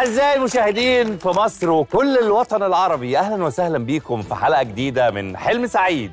أعزائي المشاهدين في مصر وكل الوطن العربي أهلا وسهلا بيكم في حلقة جديدة من حلم سعيد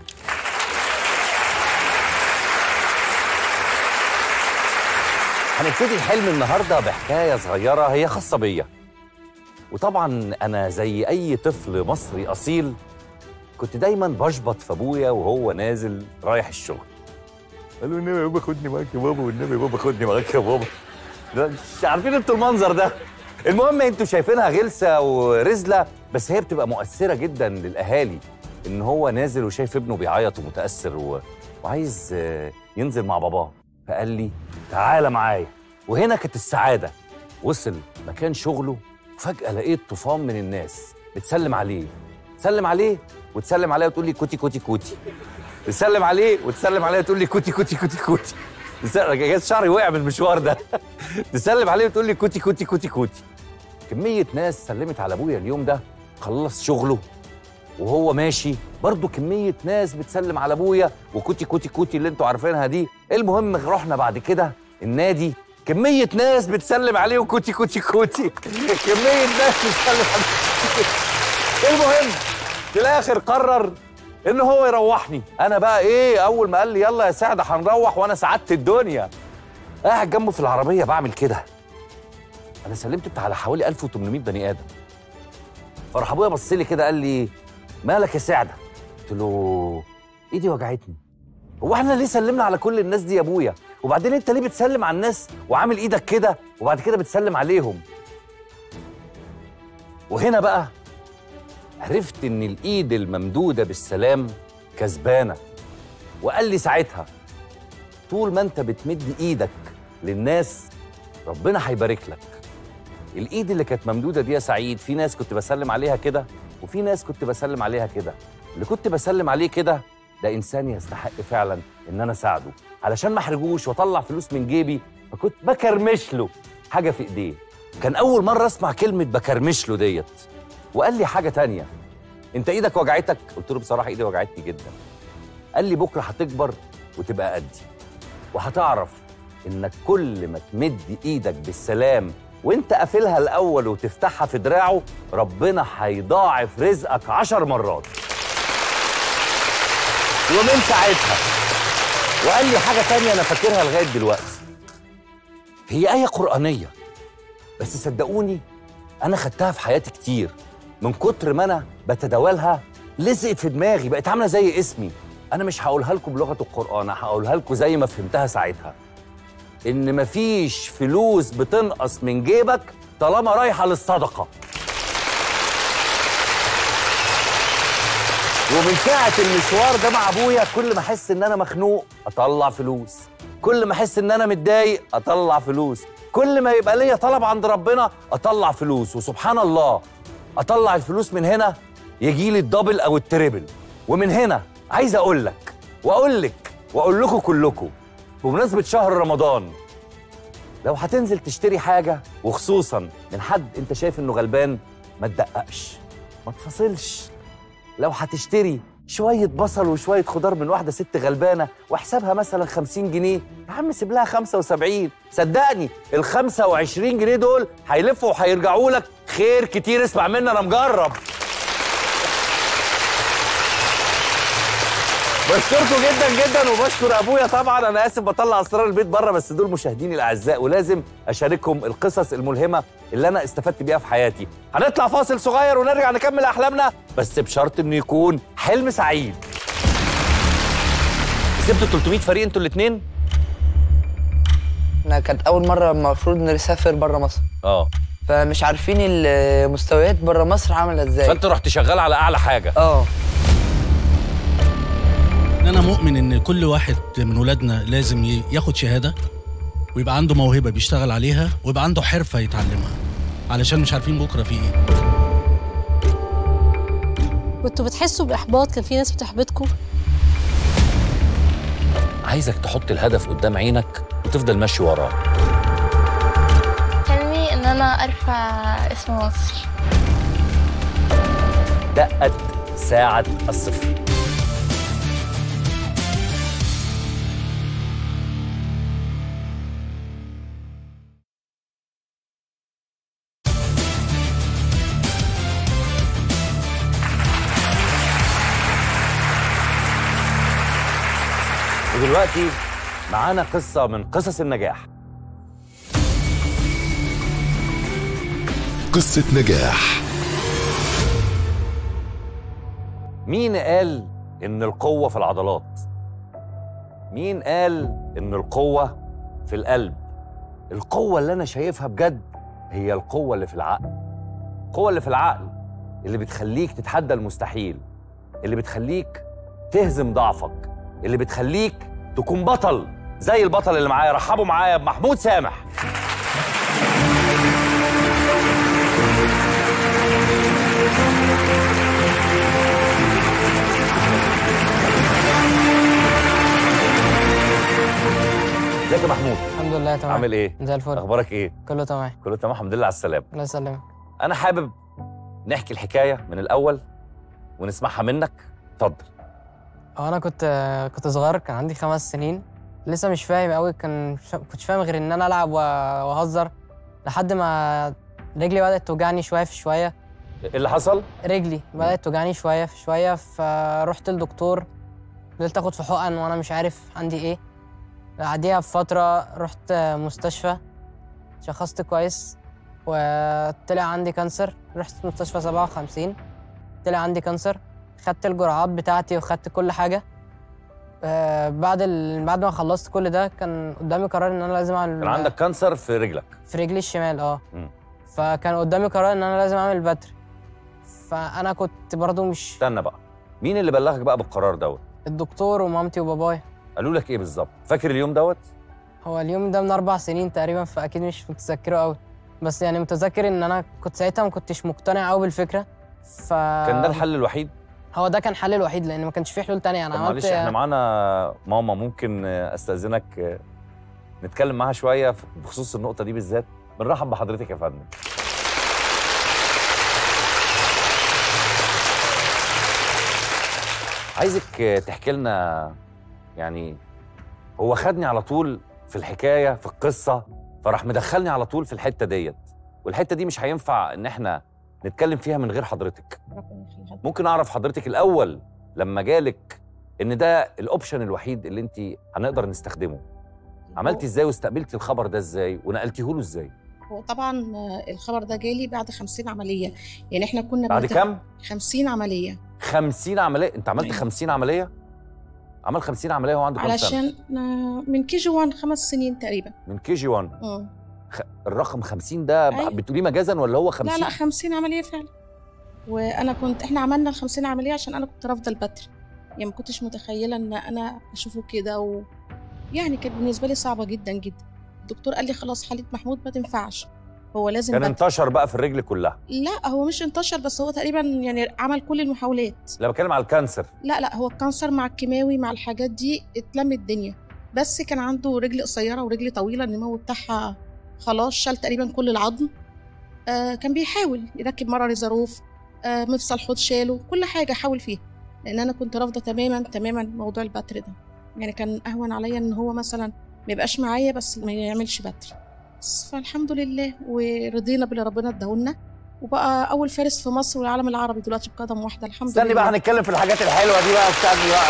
هنبتدي الحلم النهاردة بحكاية صغيرة هي خاصة بيا وطبعا أنا زي أي طفل مصري أصيل كنت دايما بشبط في أبويا وهو نازل رايح الشغل قال له النبي يا بابا خدني معاك يا بابا والنبي يا بابا خدني معاك يا بابا لا، مش عارفين انتوا المنظر ده المهم انتوا شايفينها غلسه ورزله بس هي بتبقى مؤثره جدا للاهالي ان هو نازل وشايف ابنه بيعيط ومتاثر و... وعايز آه، ينزل مع باباه فقال لي تعالى معايا وهنا كانت السعاده وصل مكان شغله وفجاه لقيت طوفان من الناس بتسلم عليه تسلم عليه وتسلم عليه وتقول لي كوتي كوتي كوتي تسلم عليه وتسلم عليه وتقول لي كوتي كوتي كوتي كوتي تسلم- جاز شعري وقع من المشوار ده تسلم عليه وتقول لي كوتي كوتي كوتي كوتي كمية ناس سلمت على ابويا اليوم ده خلص شغله وهو ماشي برضه كمية ناس بتسلم على ابويا وكوتي كوتي كوتي اللي انتوا عارفينها دي المهم رحنا بعد كده النادي كمية ناس بتسلم عليه وكوتي كوتي كوتي كمية ناس بتسلم عليه المهم في الاخر قرر ان هو يروحني انا بقى ايه اول ما قال لي يلا يا سعد هنروح وانا سعدت الدنيا قاعد جنبه في العربيه بعمل كده انا سلمت بتاع على حوالي 1800 بني ادم فراح ابويا بص لي كده قال لي مالك يا سعده قلت له ايدي وجعتني هو احنا ليه سلمنا على كل الناس دي يا ابويا وبعدين انت ليه بتسلم على الناس وعامل ايدك كده وبعد كده بتسلم عليهم وهنا بقى عرفت ان الايد الممدوده بالسلام كسبانه وقال لي ساعتها طول ما انت بتمد ايدك للناس ربنا هيبارك لك الايد اللي كانت ممدوده دي يا سعيد في ناس كنت بسلم عليها كده وفي ناس كنت بسلم عليها كده اللي كنت بسلم عليه كده ده انسان يستحق فعلا ان انا اساعده علشان ما احرجوش واطلع فلوس من جيبي فكنت بكرمش له حاجه في ايديه كان اول مره اسمع كلمه بكرمش له ديت وقال لي حاجه تانية انت ايدك وجعتك قلت له بصراحه ايدي وجعتني جدا قال لي بكره هتكبر وتبقى قدي وهتعرف انك كل ما تمد ايدك بالسلام وانت قافلها الاول وتفتحها في دراعه ربنا هيضاعف رزقك عشر مرات ومن ساعتها وقال لي حاجه تانية انا فاكرها لغايه دلوقتي هي ايه قرانيه بس صدقوني انا خدتها في حياتي كتير من كتر ما انا بتداولها لزقت في دماغي بقت عامله زي اسمي انا مش هقولها لكم بلغه القران هقولها لكم زي ما فهمتها ساعتها ان مفيش فلوس بتنقص من جيبك طالما رايحه للصدقه ومن ساعة المشوار ده مع ابويا كل ما احس ان انا مخنوق اطلع فلوس كل ما احس ان انا متضايق اطلع فلوس كل ما يبقى ليا طلب عند ربنا اطلع فلوس وسبحان الله اطلع الفلوس من هنا يجي لي الدبل او التريبل ومن هنا عايز اقول لك واقول لك واقول لكم كلكم بمناسبة شهر رمضان لو هتنزل تشتري حاجة وخصوصا من حد انت شايف انه غلبان ما تدققش ما تفاصلش لو هتشتري شوية بصل وشوية خضار من واحدة ست غلبانة وحسابها مثلا 50 جنيه يا عم سيب لها 75 صدقني ال 25 جنيه دول هيلفوا وهيرجعوا لك خير كتير اسمع مني انا مجرب بشكركم جدا جدا وبشكر ابويا طبعا انا اسف بطلع اسرار البيت بره بس دول مشاهديني الاعزاء ولازم اشارككم القصص الملهمه اللي انا استفدت بيها في حياتي هنطلع فاصل صغير ونرجع نكمل احلامنا بس بشرط انه يكون حلم سعيد كسبتوا 300 فريق انتوا الاثنين احنا كانت اول مره المفروض نسافر بره مصر اه فمش عارفين المستويات بره مصر عامله ازاي فانت رحت شغال على اعلى حاجه اه ان انا مؤمن ان كل واحد من ولادنا لازم ي- ياخد شهاده ويبقى عنده موهبه بيشتغل عليها ويبقى عنده حرفه يتعلمها علشان مش عارفين بكره في ايه كنتوا بتحسوا باحباط كان في ناس بتحبطكم عايزك تحط الهدف قدام عينك وتفضل ماشي وراه حلمي ان انا ارفع اسم مصر دقت ساعة الصفر ودلوقتي معانا قصه من قصص النجاح قصة نجاح مين قال ان القوه في العضلات مين قال ان القوه في القلب القوه اللي انا شايفها بجد هي القوه اللي في العقل القوه اللي في العقل اللي بتخليك تتحدى المستحيل اللي بتخليك تهزم ضعفك اللي بتخليك تكون بطل زي البطل اللي معايا رحبوا معايا بمحمود سامح ازيك يا محمود الحمد لله تمام عامل ايه زي الفل اخبارك ايه كله تمام كله تمام الحمد لله على السلامه الله يسلمك انا حابب نحكي الحكايه من الاول ونسمعها منك اتفضل هو انا كنت كنت صغير كان عندي خمس سنين لسه مش فاهم قوي كان كنتش فاهم غير ان انا العب و- واهزر لحد ما رجلي بدات توجعني شويه في شويه ايه اللي حصل رجلي بدات توجعني شويه في شويه فرحت للدكتور فضلت اخد في حقن وانا مش عارف عندي ايه بعديها بفتره رحت مستشفى شخصت كويس وطلع عندي كانسر رحت مستشفى 57 طلع عندي كانسر خدت الجرعات بتاعتي وخدت كل حاجه آه، بعد ال... بعد ما خلصت كل ده كان قدامي قرار ان انا لازم اعمل كان عندك كانسر في رجلك في رجلي الشمال اه مم. فكان قدامي قرار ان انا لازم اعمل بتر فانا كنت برضو مش استنى بقى مين اللي بلغك بقى بالقرار دوت الدكتور ومامتي وبابايا قالوا لك ايه بالظبط فاكر اليوم دوت هو اليوم ده من اربع سنين تقريبا فاكيد مش متذكره قوي بس يعني متذكر ان انا كنت ساعتها ما كنتش مقتنع قوي بالفكره ف كان ده الحل الوحيد هو ده كان حل الوحيد لان ما كانش فيه حلول تانية انا طب عملت معلش احنا معانا ماما ممكن استاذنك نتكلم معاها شويه بخصوص النقطه دي بالذات بنرحب بحضرتك يا فندم عايزك تحكي لنا يعني هو خدني على طول في الحكايه في القصه فراح مدخلني على طول في الحته ديت والحته دي مش هينفع ان احنا نتكلم فيها من غير حضرتك ممكن اعرف حضرتك الاول لما جالك ان ده الاوبشن الوحيد اللي انت هنقدر نستخدمه عملتي ازاي واستقبلتي الخبر ده ازاي ونقلتيه له ازاي هو طبعا آه، الخبر ده جالي بعد 50 عمليه يعني احنا كنا بعد بنت- كام 50 عمليه 50 عمليه انت عملت 50 عمليه عمل 50 عمليه وهو عنده كام سنه علشان آه، من كي جي 1 خمس سنين تقريبا من كي جي 1 مم. خ... الرقم 50 ده أيوة. بتقوليه مجازا ولا هو 50 لا لا 50 عمليه فعلا وانا كنت احنا عملنا ال 50 عمليه عشان انا كنت رافضه البتر يعني ما كنتش متخيله ان انا اشوفه كده و... يعني كانت بالنسبه لي صعبه جدا جدا الدكتور قال لي خلاص حاله محمود ما تنفعش هو لازم كان بتر. انتشر بقى في الرجل كلها لا هو مش انتشر بس هو تقريبا يعني عمل كل المحاولات لا بتكلم على الكانسر لا لا هو الكانسر مع الكيماوي مع الحاجات دي اتلم الدنيا بس كان عنده رجل قصيرة ورجل طويلة النمو بتاعها خلاص شال تقريبا كل العظم آه كان بيحاول يركب مرة ريزاروف آه مفصل حوض شاله كل حاجة حاول فيها لأن أنا كنت رافضة تماما تماما موضوع البتر ده يعني كان أهون عليا إن هو مثلا ما يبقاش معايا بس ما يعملش بتر بس فالحمد لله ورضينا باللي ربنا اداهولنا وبقى أول فارس في مصر والعالم العربي دلوقتي بقدم واحدة الحمد استني لله بقى هنتكلم في الحاجات الحلوه دي بقى استني بقى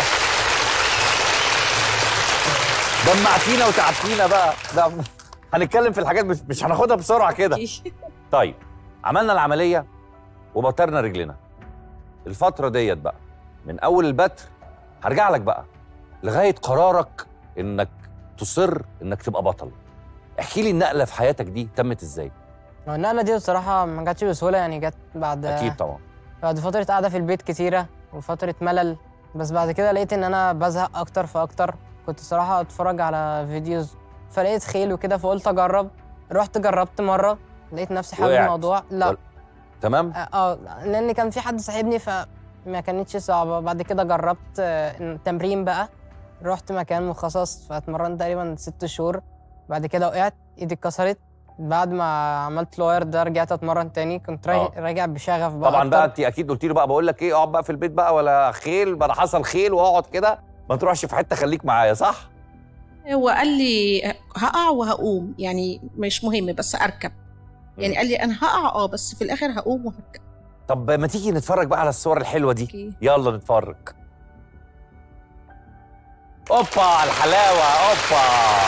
دمعتينا وتعبتينا بقى لا هنتكلم في الحاجات مش, مش هناخدها بسرعه كده طيب عملنا العمليه وبطرنا رجلنا الفتره ديت بقى من اول البتر هرجع لك بقى لغايه قرارك انك تصر انك تبقى بطل احكي لي النقله في حياتك دي تمت ازاي هو النقله دي بصراحه ما جاتش بسهوله يعني جت بعد اكيد طبعا بعد فتره قاعده في البيت كتيره وفتره ملل بس بعد كده لقيت ان انا بزهق اكتر فاكتر كنت صراحه اتفرج على فيديوز فلقيت خيل وكده فقلت اجرب رحت جربت مره لقيت نفسي حابب وقعت. الموضوع لا ولا- تمام اه آه، لان كان في حد صاحبني فما كانتش صعبه بعد كده جربت آه، تمرين بقى رحت مكان مخصص فاتمرنت تقريبا ست شهور بعد كده وقعت ايدي اتكسرت بعد ما عملت الواير ده رجعت اتمرن تاني كنت راجع, آه. راجع بشغف بقى طبعا بقى أكتر. انت اكيد قلت له بقى بقول لك ايه اقعد بقى في البيت بقى ولا خيل بقى حصل خيل واقعد كده ما تروحش في حته خليك معايا صح هو قال لي هقع وهقوم يعني مش مهم بس اركب يعني قال لي انا هقع اه بس في الاخر هقوم وهركب طب ما تيجي نتفرج بقى على الصور الحلوه دي أوكي. يلا نتفرج اوبا الحلاوه اوبا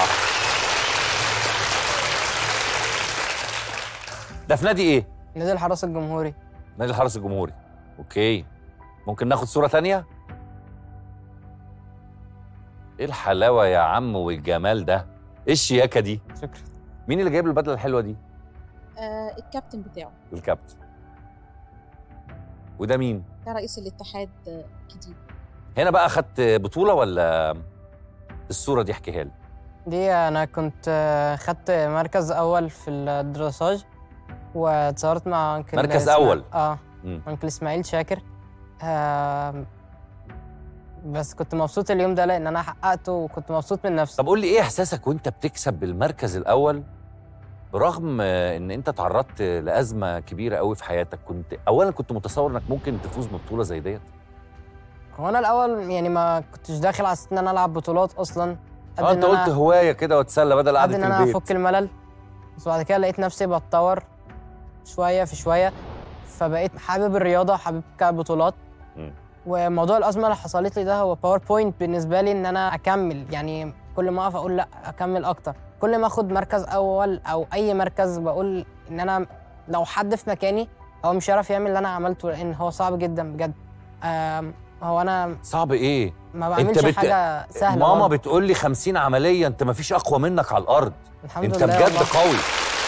ده في نادي ايه نادي الحرس الجمهوري نادي الحرس الجمهوري اوكي ممكن ناخد صوره تانية ايه الحلاوه يا عم والجمال ده ايه الشياكه دي شكرا مين اللي جايب البدله الحلوه دي آه الكابتن بتاعه الكابتن وده مين ده رئيس الاتحاد آه، جديد هنا بقى اخدت بطوله ولا الصوره دي احكيها لي دي انا كنت آه، خدت مركز اول في الدراساج واتصورت مع انكل مركز إسماعيل- أول؟ اه مم. انكل اسماعيل شاكر آه بس كنت مبسوط اليوم ده لان انا حققته وكنت مبسوط من نفسي طب قول لي ايه احساسك وانت بتكسب المركز الاول برغم آه، ان انت تعرضت لازمه كبيره قوي في حياتك كنت اولا كنت متصور انك ممكن تفوز ببطوله زي ديت هو انا الاول يعني ما كنتش داخل على أساس ان انا العب بطولات اصلا قد اه إن انت أنا- قلت هوايه كده واتسلى بدل قد قعده ان انا البيت افك الملل بس بعد كده لقيت نفسي بتطور شويه في شويه فبقيت حابب الرياضه حابب كبطولات مم. وموضوع الازمه اللي حصلت لي ده هو باوربوينت بالنسبه لي ان انا اكمل يعني كل ما اقف اقول لا اكمل اكتر كل ما اخد مركز اول او اي مركز بقول ان انا لو حد في مكاني هو مش هيعرف يعمل اللي انا عملته لان هو صعب جدا بجد آم، هو انا صعب ايه ما بعملش بت- حاجه سهله ماما برضه. بتقول لي 50 عمليه انت ما فيش اقوى منك على الارض الحمد انت لله بجد والله. قوي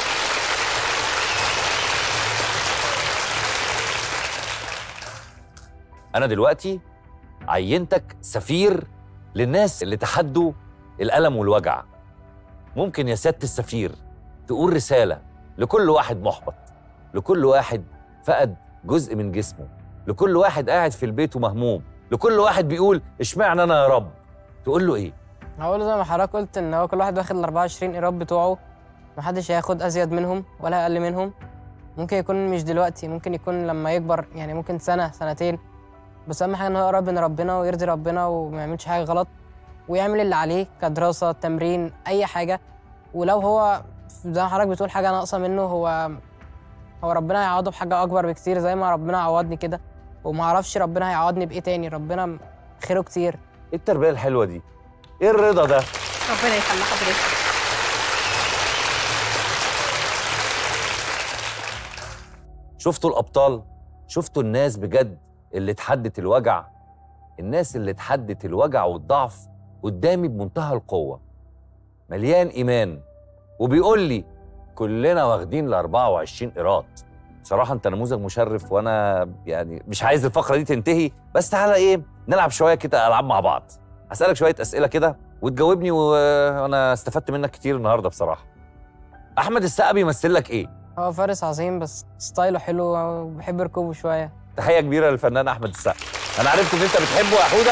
انا دلوقتي عينتك سفير للناس اللي تحدوا الالم والوجع ممكن يا سياده السفير تقول رساله لكل واحد محبط لكل واحد فقد جزء من جسمه لكل واحد قاعد في البيت ومهموم لكل واحد بيقول اشمعنى انا يا رب تقول له ايه هقول زي ما حضرتك قلت ان هو كل واحد واخد ال 24 ايراد بتوعه محدش هياخد ازيد منهم ولا اقل منهم ممكن يكون مش دلوقتي ممكن يكون لما يكبر يعني ممكن سنه سنتين بس اهم حاجه ان هو يقرب من ربنا ويرضي ربنا وما يعملش حاجه غلط ويعمل اللي عليه كدراسه تمرين اي حاجه ولو هو زي ما حضرتك بتقول حاجه ناقصه منه هو هو ربنا هيعوضه بحاجه اكبر بكتير زي ما ربنا عوضني كده وما اعرفش ربنا هيعوضني بايه تاني ربنا خيره كتير ايه التربيه الحلوه دي ايه الرضا ده ربنا يخلي حضرتك شفتوا الابطال شفتوا الناس بجد اللي اتحدت الوجع الناس اللي اتحدت الوجع والضعف قدامي بمنتهى القوه مليان ايمان وبيقول لي كلنا واخدين ال 24 قيراط بصراحه انت نموذج مشرف وانا يعني مش عايز الفقره دي تنتهي بس تعالى ايه نلعب شويه كده العاب مع بعض هسالك شويه اسئله كده وتجاوبني و- وانا استفدت منك كتير النهارده بصراحه احمد السقا بيمثل لك ايه هو فارس عظيم بس ستايله حلو وبحب ركوبه شويه تحيه كبيره للفنان احمد السقا انا عرفت ان انت بتحبه يا حوده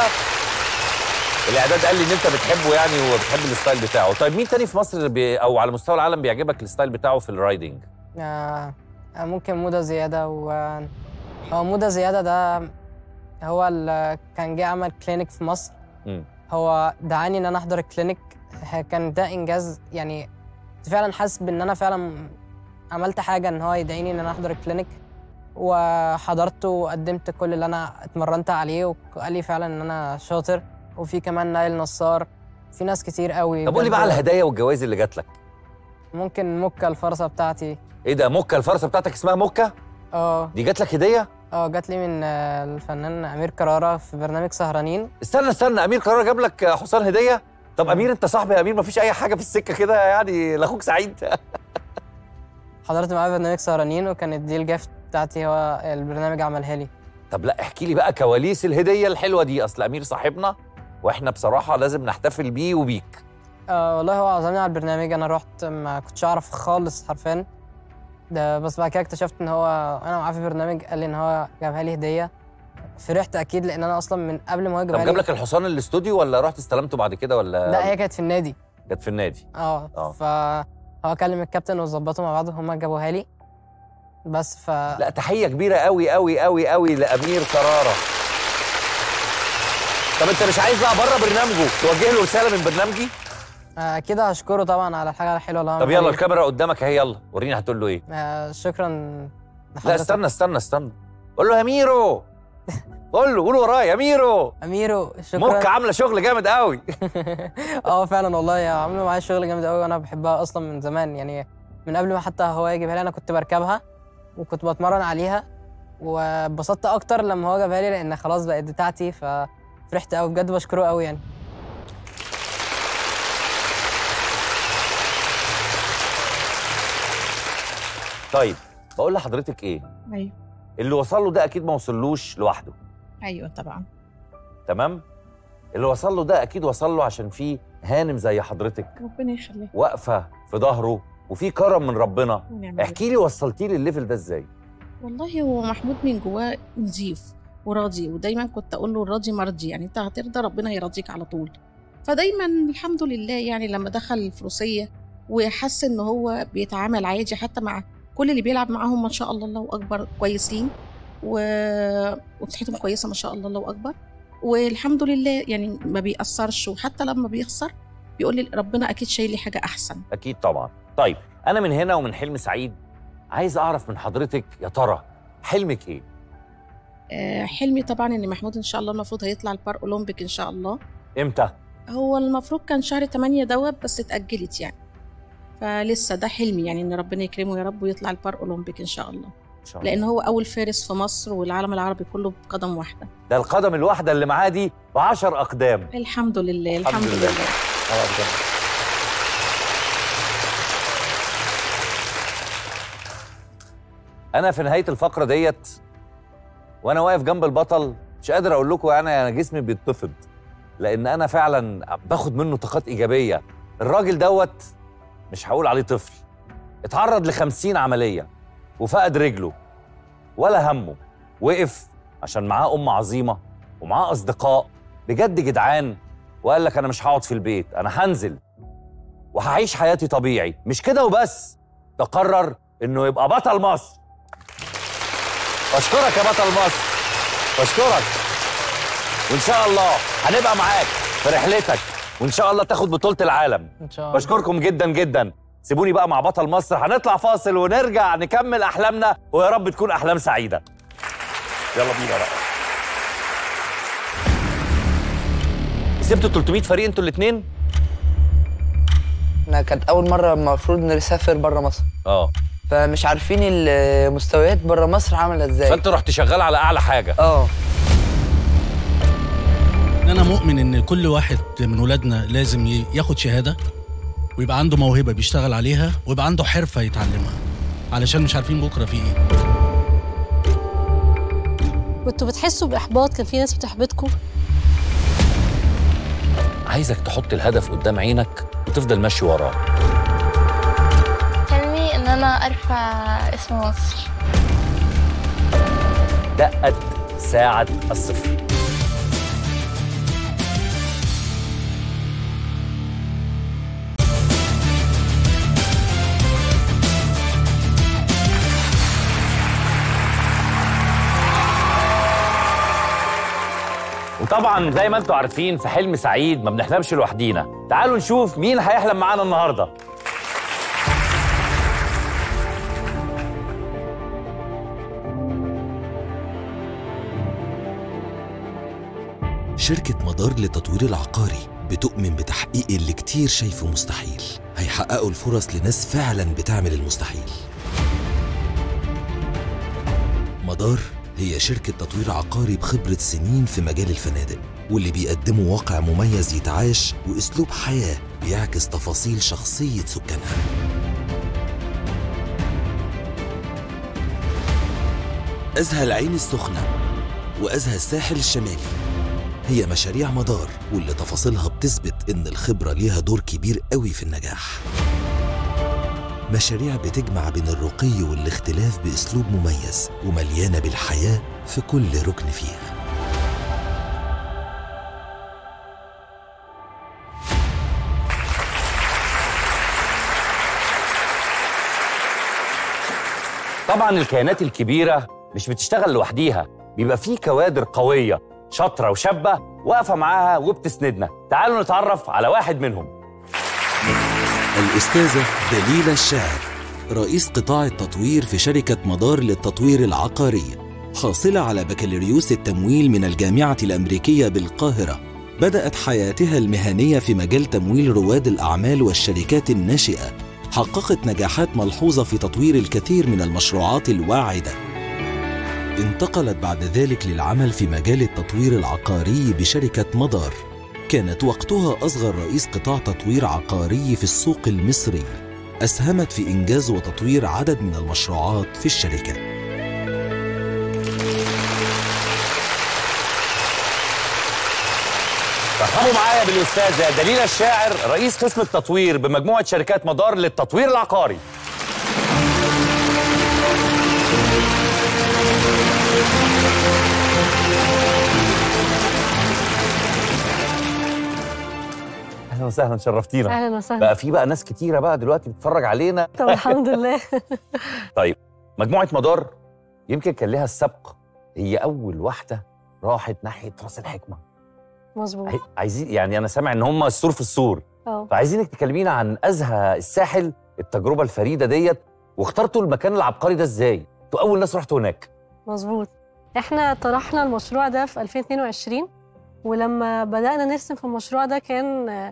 الاعداد قال لي ان انت بتحبه يعني وبتحب الستايل بتاعه طيب مين تاني في مصر بي او على مستوى العالم بيعجبك الستايل بتاعه في الرايدنج آه آه، ممكن موضة زيادة و هو موضة زيادة ده هو اللي كان جه عمل كلينيك في مصر مم. هو دعاني ان انا احضر الكلينيك ه- كان ده انجاز يعني كنت فعلا حاسس بان انا فعلا عملت حاجة ان هو يدعيني ان انا احضر الكلينيك وحضرت وقدمت كل اللي انا اتمرنت عليه وقال لي فعلا ان انا شاطر وفي كمان نايل نصار في ناس كتير قوي طب قول لي بقى على الهدايا والجوائز اللي جات لك ممكن مكة الفرصة بتاعتي ايه ده موكا الفرصه بتاعتك اسمها موكا اه دي جات لك هديه اه جات لي من آه، الفنان امير كرارة في برنامج سهرانين استنى استنى امير قرار جاب لك حصان هديه طب امير انت صاحبي يا امير مفيش اي حاجه في السكه كده يعني لاخوك سعيد حضرت معاه برنامج سهرانين وكانت دي الجافت بتاعتي هو البرنامج عملها لي طب لا احكي لي بقى كواليس الهديه الحلوه دي اصل امير صاحبنا واحنا بصراحه لازم نحتفل بيه وبيك آه والله هو عزمني على البرنامج انا رحت ما كنتش اعرف خالص حرفيا ده بس بعد كده اكتشفت ان هو انا معاه في برنامج قال لي ان هو جابها لي هديه فرحت اكيد لان انا اصلا من قبل ما هو طب يجيبها جاب لي لك الحصان الاستوديو ولا رحت استلمته بعد كده ولا لا هي كانت في النادي كانت في النادي اه آه. فهو كلم الكابتن وظبطوا مع بعض وهما جابوها لي بس ف لا تحيه كبيره قوي قوي قوي قوي لامير كراره طب انت مش عايز بقى بره برنامجه توجه له رساله من برنامجي آه كده هشكره طبعا على الحاجه الحلوه اللي هو طب عملها يلا لي. الكاميرا قدامك اهي يلا وريني هتقول له ايه آه شكرا لا لحضرتك. استنى استنى استنى قول له يا ميرو قول له قول ورايا ميرو اميرو مك شكرا عامله شغل جامد قوي اه فعلا والله يا عامله معايا شغل جامد قوي وانا بحبها اصلا من زمان يعني من قبل ما حتى هو يجيبها لي انا كنت بركبها وكنت بتمرن عليها واتبسطت اكتر لما هو جابها لي لان خلاص بقت بتاعتي ففرحت قوي بجد بشكره قوي يعني طيب بقول لحضرتك ايه ايوه اللي وصل له ده اكيد ما وصلوش لوحده ايوه طبعا تمام اللي وصل له ده اكيد وصل له عشان في هانم زي حضرتك ربنا يخليك واقفه في ظهره وفي كرم من ربنا ونعم بالله. احكي لي وصلتيه للليفل ده ازاي والله هو محمود من جواه نظيف وراضي ودايما كنت اقول له الراضي مرضي يعني انت هترضى ربنا يرضيك على طول فدايما الحمد لله يعني لما دخل الفروسيه وحس ان هو بيتعامل عادي حتى مع كل اللي بيلعب معاهم ما شاء الله الله اكبر كويسين و... وصحتهم كويسه ما شاء الله الله اكبر والحمد لله يعني ما بيأثرش وحتى لما بيخسر بيقول لي ربنا اكيد شايل لي حاجه احسن اكيد طبعا طيب انا من هنا ومن حلم سعيد عايز اعرف من حضرتك يا ترى حلمك ايه آه، حلمي طبعا ان محمود ان شاء الله المفروض هيطلع البار اولمبيك ان شاء الله امتى هو المفروض كان شهر 8 دوت بس اتأجلت يعني فلسه ده حلمي يعني ان ربنا يكرمه يا رب ويطلع البار اولمبيك ان شاء الله ان شاء الله لان هو اول فارس في مصر والعالم العربي كله بقدم واحده ده القدم الواحده اللي معاه دي ب 10 اقدام الحمد لله الحمد, الحمد لله. لله. انا في نهايه الفقره ديت وانا واقف جنب البطل مش قادر اقول لكم يعني انا جسمي بيتنفض لان انا فعلا باخد منه طاقات ايجابيه الراجل دوت مش هقول عليه طفل اتعرض ل 50 عمليه وفقد رجله ولا همه وقف عشان معاه ام عظيمه ومعاه اصدقاء بجد جدعان وقال لك انا مش هقعد في البيت انا هنزل وهعيش حياتي طبيعي مش كده وبس ده قرر انه يبقى بطل مصر بشكرك يا بطل مصر بشكرك وان شاء الله هنبقى معاك في رحلتك وان شاء الله تاخد بطولة العالم ان شاء الله بشكركم جدا جدا سيبوني بقى مع بطل مصر هنطلع فاصل ونرجع نكمل احلامنا ويا رب تكون احلام سعيدة يلا بينا بقى سبتوا 300 فريق انتوا الاثنين احنا كانت اول مره المفروض نسافر بره مصر اه فمش عارفين المستويات بره مصر عامله ازاي فانت رحت شغال على اعلى حاجه اه ان انا مؤمن ان كل واحد من ولادنا لازم ي- ياخد شهاده ويبقى عنده موهبه بيشتغل عليها ويبقى عنده حرفه يتعلمها علشان مش عارفين بكره في ايه كنتوا بتحسوا باحباط كان في ناس بتحبطكم عايزك تحط الهدف قدام عينك وتفضل ماشي وراه حلمي ان انا ارفع اسم مصر دقت ساعة الصفر وطبعا زي ما انتم عارفين في حلم سعيد ما بنحلمش لوحدينا تعالوا نشوف مين هيحلم معانا النهارده شركة مدار للتطوير العقاري بتؤمن بتحقيق اللي كتير شايفه مستحيل هيحققوا الفرص لناس فعلا بتعمل المستحيل مدار هي شركة تطوير عقاري بخبرة سنين في مجال الفنادق واللي بيقدموا واقع مميز يتعاش وأسلوب حياة بيعكس تفاصيل شخصية سكانها أزهى العين السخنة وأزهى الساحل الشمالي هي مشاريع مدار واللي تفاصيلها بتثبت إن الخبرة ليها دور كبير قوي في النجاح مشاريع بتجمع بين الرقي والاختلاف بأسلوب مميز ومليانة بالحياة في كل ركن فيها طبعا الكيانات الكبيرة مش بتشتغل لوحديها بيبقى في كوادر قوية شاطرة وشابة واقفة معاها وبتسندنا تعالوا نتعرف على واحد منهم الأستاذة دليلة الشاعر رئيس قطاع التطوير في شركة مدار للتطوير العقاري حاصلة على بكالوريوس التمويل من الجامعة الأمريكية بالقاهرة بدأت حياتها المهنية في مجال تمويل رواد الأعمال والشركات الناشئة حققت نجاحات ملحوظة في تطوير الكثير من المشروعات الواعدة انتقلت بعد ذلك للعمل في مجال التطوير العقاري بشركة مدار كانت وقتها أصغر رئيس قطاع تطوير عقاري في السوق المصري أسهمت في إنجاز وتطوير عدد من المشروعات في الشركة رحبوا معايا بالاستاذه دليله الشاعر رئيس قسم التطوير بمجموعه شركات مدار للتطوير العقاري اهلا وسهلا شرفتينا اهلا وسهلا بقى في بقى ناس كتيره بقى دلوقتي بتتفرج علينا طب الحمد لله مجموعه مدار يمكن كان لها السبق هي اول واحده راحت ناحيه راس الحكمه مظبوط عاي- عايزين يعني انا سامع ان هم السور في السور اه فعايزينك تكلمينا عن ازهى الساحل التجربه الفريده ديت واخترتوا المكان العبقري ده ازاي؟ انتوا اول ناس رحتوا هناك مظبوط احنا طرحنا المشروع ده في 2022 ولما بدأنا نرسم في المشروع ده كان آه،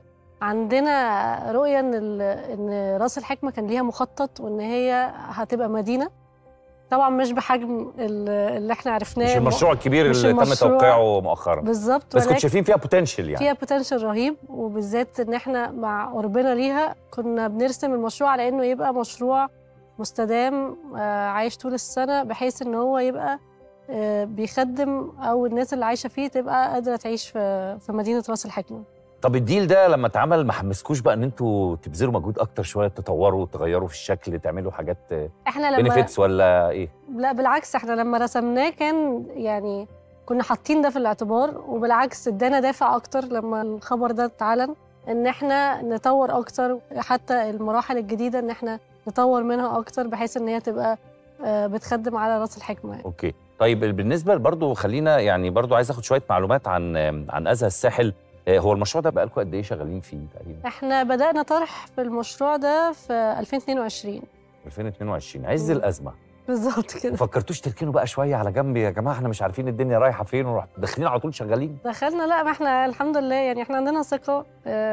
عندنا رؤية ان ال- ان راس الحكمة كان ليها مخطط وان هي هتبقى مدينة طبعا مش بحجم ال- اللي احنا عرفناه مش المشروع الكبير مش اللي تم المشروع- توقيعه مؤخرا بالظبط بس كنتوا ولكن شايفين فيها بوتنشال يعني فيها بوتنشال رهيب وبالذات ان احنا مع قربنا ليها كنا بنرسم المشروع على انه يبقى مشروع مستدام آه، عايش طول السنه بحيث ان هو يبقى آه، بيخدم او الناس اللي عايشه فيه تبقى قادره تعيش في في مدينه راس الحكمه طب الديل ده لما اتعمل ما حمسكوش بقى ان انتوا تبذلوا مجهود اكتر شويه تطوروا تغيروا في الشكل تعملوا حاجات احنا لما بنفيتس ولا ايه؟ لا بالعكس احنا لما رسمناه كان يعني كنا حاطين ده في الاعتبار وبالعكس ادانا دافع اكتر لما الخبر ده اتعلن ان احنا نطور اكتر حتى المراحل الجديده ان احنا نطور منها اكتر بحيث ان هي تبقى آه، بتخدم على راس الحكمه يعني. اوكي طيب بالنسبه برضو خلينا يعني برضو عايز اخد شويه معلومات عن عن ازهى الساحل آه، هو المشروع ده بقى لكم قد ايه شغالين فيه تقريبا؟ احنا بدانا طرح في المشروع ده في 2022 2022 عز مم. الازمه بالظبط كده ما فكرتوش تركنوا بقى شويه على جنب يا جماعه احنا مش عارفين الدنيا رايحه فين ورحت داخلين على طول شغالين دخلنا لا ما احنا الحمد لله يعني احنا عندنا ثقة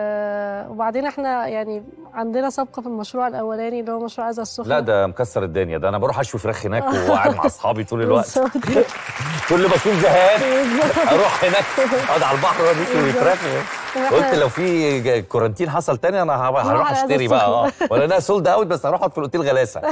اه وبعدين احنا يعني عندنا سابقة في المشروع الأولاني اللي هو مشروع عزة السخنة لا ده مكسر الدنيا ده انا بروح اشوي فراخ هناك وقاعد مع اصحابي طول الوقت بالظبط. كل ما اكون زهقان بالظبط. اروح هناك اقعد على البحر واقعد اشوي بالظبط. فراخ إحنا- قلت لو في ج- كورنتين حصل تاني انا هروح نروح هروح على اشتري هذا بقى اه السخن. ولا انا سولد اوت بس هروح اقعد في الاوتيل غلاسه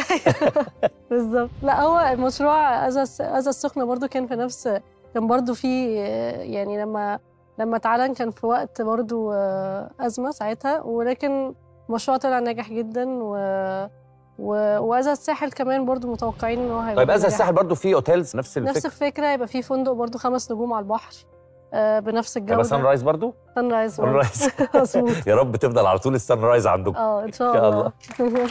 بالظبط لا هو المشروع أزا أزا السخنة برضو كان في نفس كان برضو في آه، يعني لما لما اتعلن كان في وقت برضو آه، أزمة ساعتها ولكن المشروع طلع ناجح جدا و و- وأزا الساحل كمان برضو متوقعين ان هو هيبقى طيب ازهى ناجح. الساحل برضو فيه اوتيلز نفس نفس الفكره الفكرة يبقى في فندق برضو خمس نجوم على البحر آه، بنفس الجودة يبقى سان رايز برضو سان رايز سان رايز مظبوط يا رب تفضل على طول السان رايز عندكم اه ان شاء إن شاء الله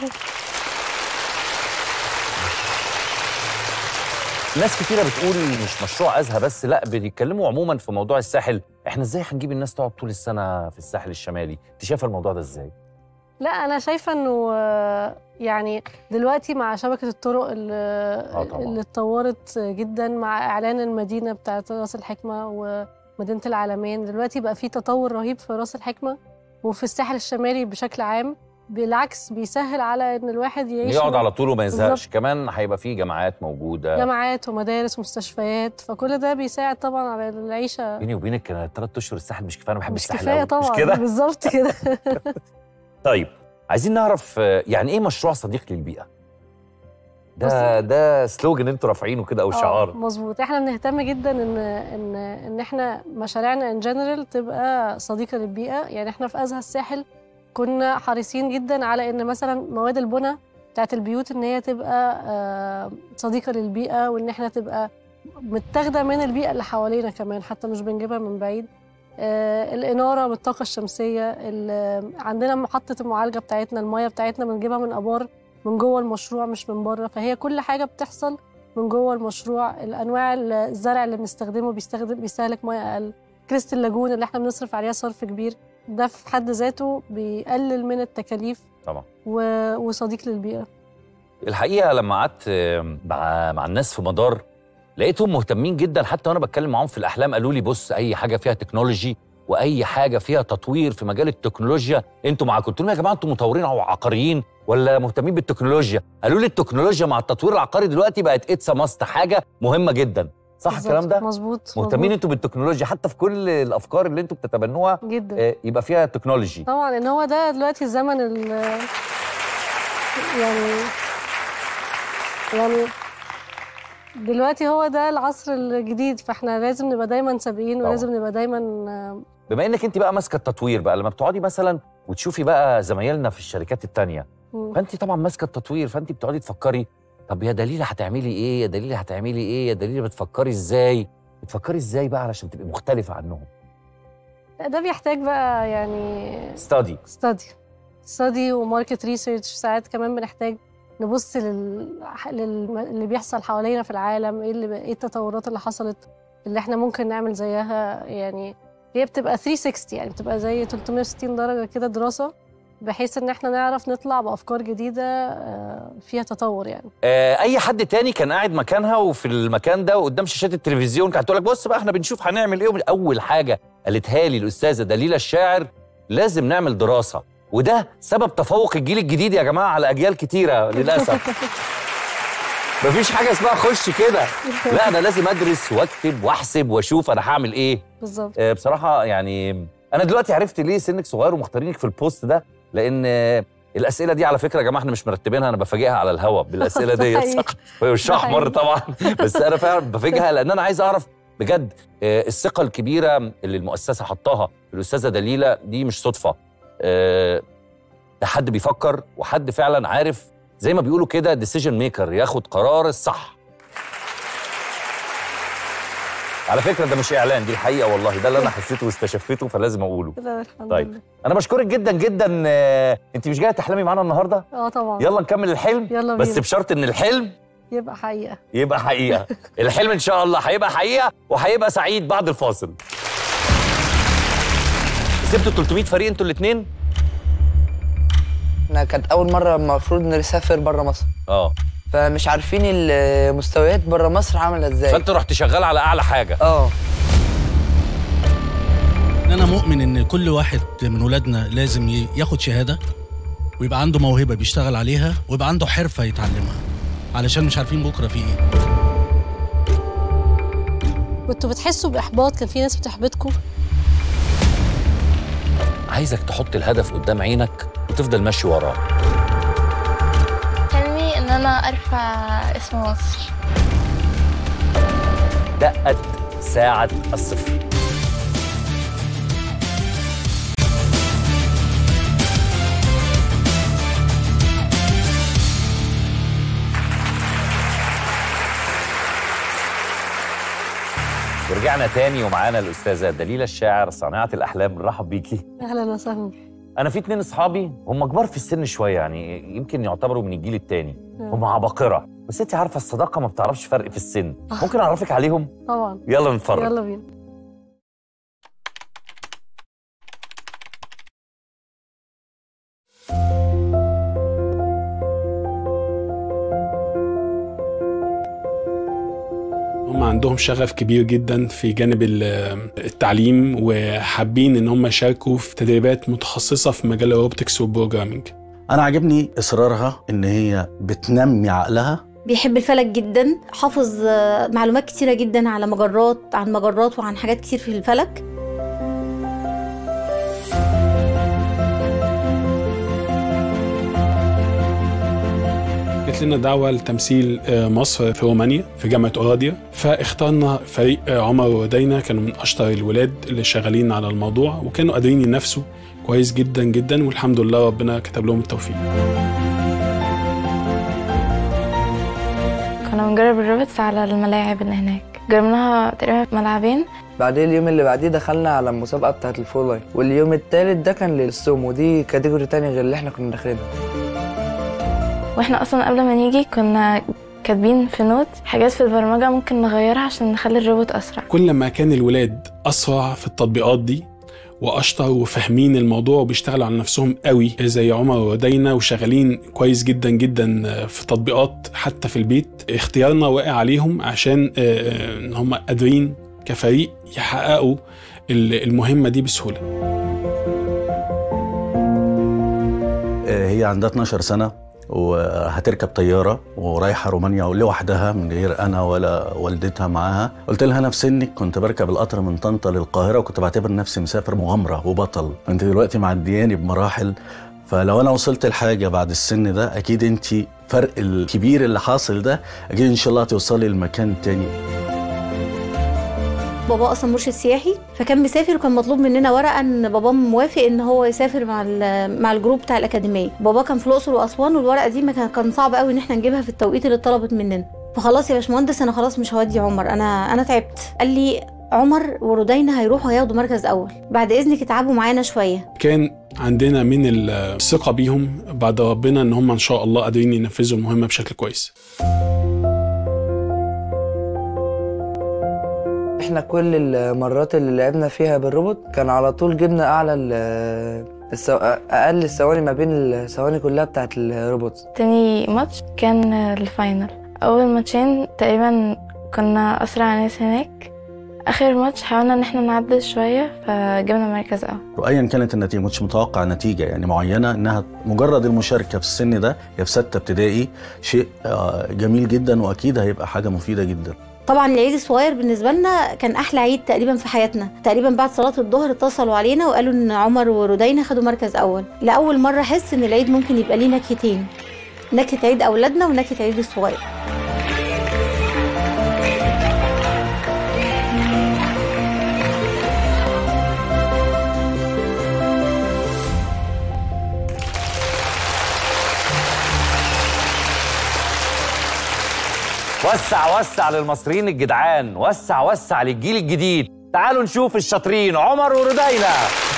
ناس كتيره بتقول مش مشروع ازهى بس لا بيتكلموا عموما في موضوع الساحل احنا ازاي هنجيب الناس تقعد طول السنه في الساحل الشمالي انت شايفه الموضوع ده ازاي لا انا شايفه انه آه، يعني دلوقتي مع شبكه الطرق اللي, طبعاً. اللي اتطورت جدا مع اعلان المدينه بتاعت راس الحكمه ومدينه العالمين دلوقتي بقى في تطور رهيب في راس الحكمه وفي الساحل الشمالي بشكل عام بالعكس بيسهل على ان الواحد يعيش يقعد على طول وما يزهقش بالظبط. كمان هيبقى فيه جامعات موجوده جامعات ومدارس ومستشفيات فكل ده بيساعد طبعا على العيشه بيني وبينك انا ثلاث اشهر الساحل مش كفايه انا بحب مش الساحل كفايه أوي. طبعا مش كده بالظبط كده طيب عايزين نعرف آه، يعني ايه مشروع صديق للبيئه ده ده سلوجن انتوا رافعينه كده او آه، شعار مظبوط احنا بنهتم جدا ان ان ان احنا مشاريعنا ان جنرال تبقى صديقه للبيئه يعني احنا في ازهى الساحل كنا حريصين جدا على ان مثلا مواد البناء بتاعت البيوت ان هي تبقى آه، صديقه للبيئه وان احنا تبقى متاخده من البيئه اللي حوالينا كمان حتى مش بنجيبها من بعيد آه، الاناره بالطاقه الشمسيه ال- عندنا محطه المعالجه بتاعتنا الميه بتاعتنا بنجيبها من ابار من جوه المشروع مش من بره فهي كل حاجه بتحصل من جوه المشروع الانواع الزرع اللي بنستخدمه بيستخدم بيستهلك ميه اقل كريست اللاجون اللي احنا بنصرف عليها صرف كبير ده في حد ذاته بيقلل من التكاليف طبعا و... وصديق للبيئه الحقيقه لما قعدت آه، مع مع الناس في مدار لقيتهم مهتمين جدا حتى وانا بتكلم معاهم في الاحلام قالوا لي بص اي حاجه فيها تكنولوجي واي حاجه فيها تطوير في مجال التكنولوجيا انتوا معاكم قلت لهم يا جماعه انتوا مطورين او عقاريين ولا مهتمين بالتكنولوجيا قالوا لي التكنولوجيا مع التطوير العقاري دلوقتي بقت اتس ماست حاجه مهمه جدا صح بالظبط. الكلام ده مظبوط مهتمين مظبوط انتوا بالتكنولوجيا حتى في كل الافكار اللي انتوا بتتبنوها جدا آه، يبقى فيها تكنولوجي طبعا ان هو ده دلوقتي الزمن ال يعني يعني دلوقتي هو ده العصر الجديد فاحنا لازم نبقى دايما سابقين طبعاً. ولازم نبقى دايما آه، بما انك انت بقى ماسكه التطوير بقى لما بتقعدي مثلا وتشوفي بقى زمايلنا في الشركات التانية مم. فانت طبعا ماسكه التطوير فانت بتقعدي تفكري طب يا دليله هتعملي ايه يا دليله هتعملي ايه يا دليله بتفكري ازاي بتفكري ازاي بقى علشان تبقي مختلفه عنهم ده بيحتاج بقى يعني ستادي ستادي ستادي وماركت ريسيرش ساعات كمان بنحتاج نبص لل... لل... اللي بيحصل حوالينا في العالم ايه اللي ايه التطورات اللي حصلت اللي احنا ممكن نعمل زيها يعني هي بتبقى 360 يعني بتبقى زي 360 درجة كده دراسة بحيث ان احنا نعرف نطلع بافكار جديدة آه، فيها تطور يعني آه اي حد تاني كان قاعد مكانها وفي المكان ده وقدام شاشات التلفزيون كانت تقول لك بص بقى احنا بنشوف هنعمل ايه اول حاجه قالتها لي الاستاذه دليله الشاعر لازم نعمل دراسه وده سبب تفوق الجيل الجديد يا جماعه على اجيال كتيره للاسف مفيش حاجه اسمها خش كده لا انا لازم ادرس واكتب واحسب واشوف انا هعمل ايه بالظبط آه، بصراحه يعني انا دلوقتي عرفت ليه سنك صغير ومختارينك في البوست ده لان آه، الاسئله دي على فكره يا جماعه احنا مش مرتبينها انا بفاجئها على الهوا بالاسئله ده دي حقيقي. صح هي وشها ده احمر حقيقي. طبعا بس انا فعلا بفاجئها لان انا عايز اعرف بجد آه، الثقه الكبيره اللي المؤسسه حطاها في الاستاذه دليله دي مش صدفه آه، ده حد بيفكر وحد فعلا عارف زي ما بيقولوا كده ديسيجن ميكر ياخد قرار الصح على فكره ده مش اعلان دي الحقيقه والله ده اللي انا حسيته واستشفيته فلازم اقوله كده الحمد طيب. لله انا بشكرك جدا جدا آه، انت مش جايه تحلمي معانا النهارده اه طبعا يلا نكمل الحلم يلا بس بينا بشرط ان الحلم يبقى حقيقة يبقى حقيقه الحلم ان شاء الله هيبقى حقيقه وهيبقى سعيد بعد الفاصل سبتوا 300 فريق انتوا الاثنين احنا كانت اول مره المفروض نسافر بره مصر اه فمش عارفين المستويات بره مصر عامله ازاي فانت رحت شغال على اعلى حاجه اه ان انا مؤمن ان كل واحد من ولادنا لازم ي- ياخد شهاده ويبقى عنده موهبه بيشتغل عليها ويبقى عنده حرفه يتعلمها علشان مش عارفين بكره في ايه كنتوا بتحسوا بإحباط كان في ناس بتحبطكم عايزك تحط الهدف قدام عينك وتفضل ماشي وراه حلمي ان انا ارفع اسم مصر دقت ساعة الصفر ورجعنا تاني ومعانا الأستاذة دليلة الشاعر صانعة الأحلام نرحب بيكي أهلا وسهلا أنا في اتنين أصحابي هم كبار في السن شوية يعني يمكن يعتبروا من الجيل التاني هم عباقرة بس أنت عارفة الصداقة ما بتعرفش فرق في السن ممكن أعرفك عليهم؟ طبعا يلا نتفرج يلا بينا هم عندهم شغف كبير جدا في جانب ال- التعليم وحابين ان هم يشاركوا في تدريبات متخصصه في مجال الروبوتكس والبروجرامينج انا عاجبني اصرارها ان هي بتنمي عقلها بيحب الفلك جدا حافظ آه، معلومات كتيرة جدا على مجرات عن مجرات وعن حاجات كتير في الفلك جات لنا دعوه لتمثيل آه، مصر في رومانيا في جامعه اوراديا فاخترنا فريق آه، عمر ودينا كانوا من اشطر الولاد اللي شغالين على الموضوع وكانوا قادرين ينافسوا كويس جدا جدا والحمد لله ربنا كتب لهم التوفيق كنا بنجرب الروبوتس على الملاعب اللي هناك جربناها تقريبا في ملعبين بعدين اليوم اللي بعديه دخلنا على المسابقه بتاعه الفول لاين واليوم التالت ده كان للسوم ودي كاتيجوري تاني غير اللي احنا كنا داخلينها واحنا اصلا قبل ما نيجي كنا كاتبين في نوت حاجات في البرمجة ممكن نغيرها عشان نخلي الروبوت اسرع كل ما كان الولاد اسرع في التطبيقات دي واشطر وفاهمين الموضوع وبيشتغلوا على نفسهم قوي زي عمر ودينا وشغالين كويس جدا جدا في تطبيقات حتى في البيت اختيارنا واقع عليهم عشان آه، ان هم قادرين كفريق يحققوا ال- المهمه دي بسهوله آه، هي عندها 12 سنة وهتركب طيارة ورايحة رومانيا لوحدها من غير أنا ولا والدتها معاها قلت لها أنا في سنك كنت بركب القطر من طنطا للقاهرة وكنت بعتبر نفسي مسافر مغامرة وبطل أنت دلوقتي معدياني بمراحل فلو أنا وصلت لحاجة بعد السن ده أكيد أنت فرق الكبير اللي حاصل ده أكيد إن شاء الله هتوصلي لمكان تاني بابا اصلا مرشد سياحي فكان مسافر وكان مطلوب مننا ورقه ان بابا موافق ان هو يسافر مع ال- مع الجروب بتاع الاكاديميه بابا كان في الاقصر واسوان والورقه دي ما كان كان صعب قوي ان احنا نجيبها في التوقيت اللي اتطلبت مننا فخلاص يا باشمهندس انا خلاص مش هودي عمر انا انا تعبت قال لي عمر ورودينا هيروحوا هياخدوا مركز اول بعد اذنك اتعبوا معانا شويه كان عندنا من الثقه بيهم بعد ربنا ان هم ان شاء الله قادرين ينفذوا المهمه بشكل كويس احنا كل المرات اللي لعبنا فيها بالروبوت كان على طول جبنا اعلى ال- السو... اقل الثواني ما بين الثواني كلها بتاعت الروبوت تاني ماتش كان الفاينل أول ماتشين تقريبا كنا أسرع ناس هناك آخر ماتش حاولنا إن احنا نعدل شوية فجبنا مركز أول وايا كانت النتيجه مش متوقع نتيجه يعني معينه انها مجرد المشاركه في السن ده هي في سته ابتدائي شيء آه، جميل جدا واكيد هيبقى حاجه مفيده جدا طبعا العيد الصغير بالنسبه لنا كان احلى عيد تقريبا في حياتنا تقريبا بعد صلاه الظهر اتصلوا علينا وقالوا ان عمر ورودينا خدوا مركز اول لاول مره احس ان العيد ممكن يبقى ليه نكهتين نكهه عيد اولادنا ونكهه عيد الصغير وسع وسع للمصريين الجدعان وسع وسع للجيل الجديد تعالوا نشوف الشاطرين عمر وردينا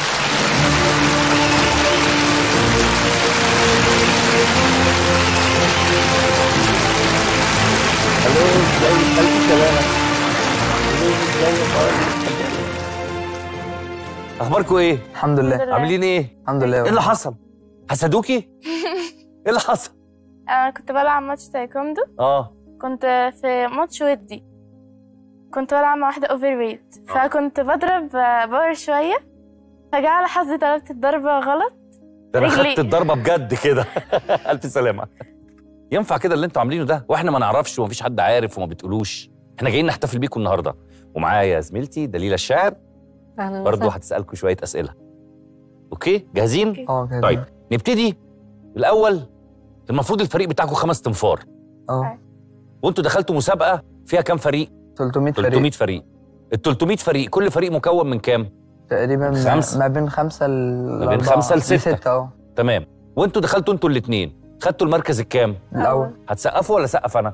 اخباركم ايه الحمد لله عاملين ايه الحمد لله ايه اللي حصل حسدوكي ايه اللي حصل أنا كنت بلعب ماتش تايكوندو اه كنت في ماتش ودي كنت بلعب مع واحدة اوفر ويت فكنت بضرب باور شوية فجاء على حظي ضربت الضربة غلط ده انا رجلي. خدت الضربه بجد كده الف سلامه ينفع كده اللي انتوا عاملينه ده واحنا ما نعرفش ومفيش حد عارف وما بتقولوش احنا جايين نحتفل بيكم النهارده ومعايا زميلتي دليله الشاعر اهلا برضه وسهلا. هتسالكم شويه اسئله اوكي جاهزين اه كده طيب نبتدي الاول المفروض الفريق بتاعكم خمس تنفار اه وانتوا دخلتوا مسابقه فيها كام فريق 300 فريق 300 فريق ال 300 فريق كل فريق مكون من كام تقريبا ما- خمسة. ما بين خمسة ل ما بين خمسة لستة. ستة اه تمام وانتوا دخلتوا انتوا الاثنين خدتوا المركز الكام الأول هتسقفوا ولا سقف انا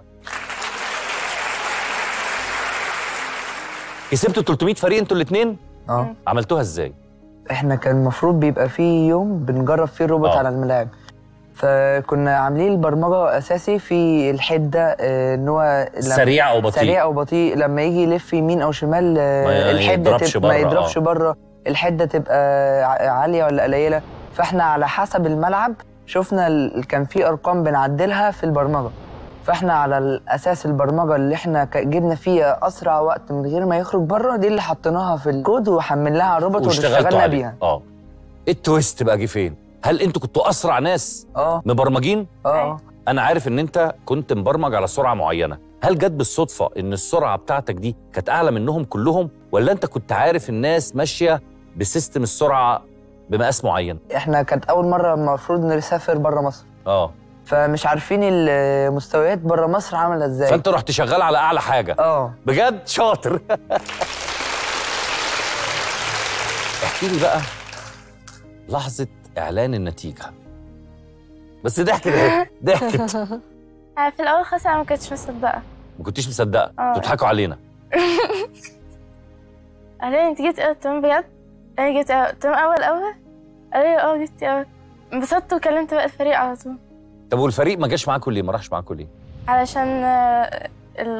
كسبتوا 300 فريق انتوا الاثنين اه عملتوها ازاي احنا كان المفروض بيبقى فيه يوم بنجرب فيه الروبوت آه. على الملاعب فكنا عاملين البرمجه اساسي في الحده آه، ان هو لما- سريع او بطيء سريع او بطيء لما يجي يلف يمين او شمال آه، ما الحده يضربش تبقى ما بره، يضربش آه. بره الحده تبقى ع- عاليه ولا قليله فاحنا على حسب الملعب شفنا ال- كان في ارقام بنعدلها في البرمجه فاحنا على الاساس البرمجه اللي احنا ك- جبنا فيها اسرع وقت من غير ما يخرج بره دي اللي حطيناها في الكود وحملناها على الروبوت واشتغلتوا واشتغلنا عليه بيها اه التويست بقى جه فين هل انتوا كنتوا اسرع ناس اه مبرمجين اه انا عارف ان انت كنت مبرمج على سرعه معينه هل جت بالصدفه ان السرعه بتاعتك دي كانت اعلى منهم كلهم ولا انت كنت عارف الناس ماشيه بسيستم السرعه بمقاس معين احنا كانت اول مره المفروض نسافر بره مصر اه فمش عارفين المستويات بره مصر عامله ازاي فانت رحت شغال على اعلى حاجه اه بجد شاطر احكي لي بقى لحظه اعلان النتيجه بس ضحكت اهي ضحكت آه، في الأول خالص أنا ما كنتش مصدقة ما كنتيش مصدقه آه. انتوا بتضحكوا علينا قالوا لي انت جبت اول تمام بجد؟ انا جبت اول تمام اول اول قالوا لي اه جبت اول انبسطت وكلمت بقى الفريق على طول طب والفريق ما جاش معاكم ليه ما راحش معاكم ليه علشان آه،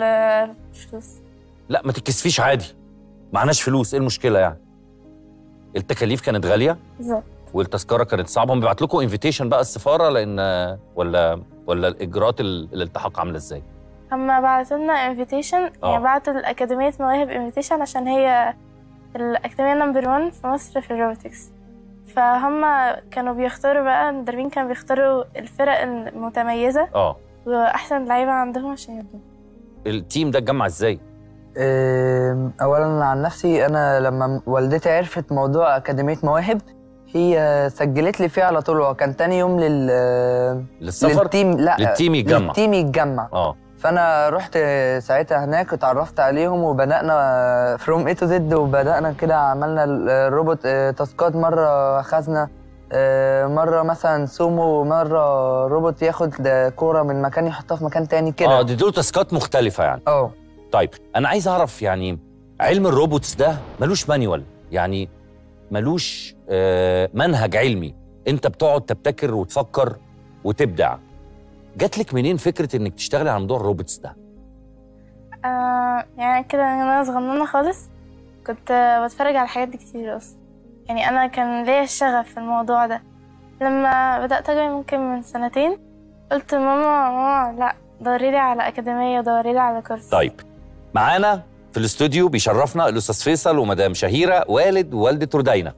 الفلوس لا ما تتكسفيش عادي معناش فلوس ايه المشكله يعني التكاليف كانت غاليه بالظبط والتذكره كانت صعبه هم بيبعت لكم انفيتيشن بقى السفاره لان ولا ولا الاجراءات ال- الالتحاق عامله ازاي هما بعتوا لنا انفيتيشن آه. يعني بعتوا لأكاديمية مواهب انفيتيشن عشان هي الأكاديمية نمبر 1 في مصر في الروبوتكس فهم كانوا بيختاروا بقى المدربين كانوا بيختاروا الفرق المتميزة اه وأحسن لعيبة عندهم عشان يدوا التيم ده اتجمع ازاي أم، اولا عن نفسي انا لما والدتي عرفت موضوع اكاديميه مواهب هي سجلت لي فيه على طول هو كان تاني يوم لل للسفر للتيم لا للتيم يتجمع. للتيم يتجمع اه فانا رحت ساعتها هناك اتعرفت عليهم وبدانا فروم اي تو زد وبدانا كده عملنا الروبوت آه، تاسكات مره خزنه آه، مره مثلا سومو مره روبوت ياخد كوره من مكان يحطها في مكان تاني كده اه دي دول تاسكات مختلفه يعني اه طيب انا عايز اعرف يعني علم الروبوتس ده ملوش مانيوال يعني ملوش آه منهج علمي انت بتقعد تبتكر وتفكر وتبدع جات لك منين فكره انك تشتغلي على موضوع الروبوتس ده آه يعني كده أنا صغننة خالص كنت بتفرج على الحاجات دي كتير أصلا يعني أنا كان ليا الشغف في الموضوع ده لما بدأت أجري ممكن من سنتين قلت ماما ماما لا دوريلي على أكاديمية دوريلي على كورس طيب معانا في الاستوديو بيشرفنا الاستاذ فيصل ومدام شهيره والد ووالده ردينا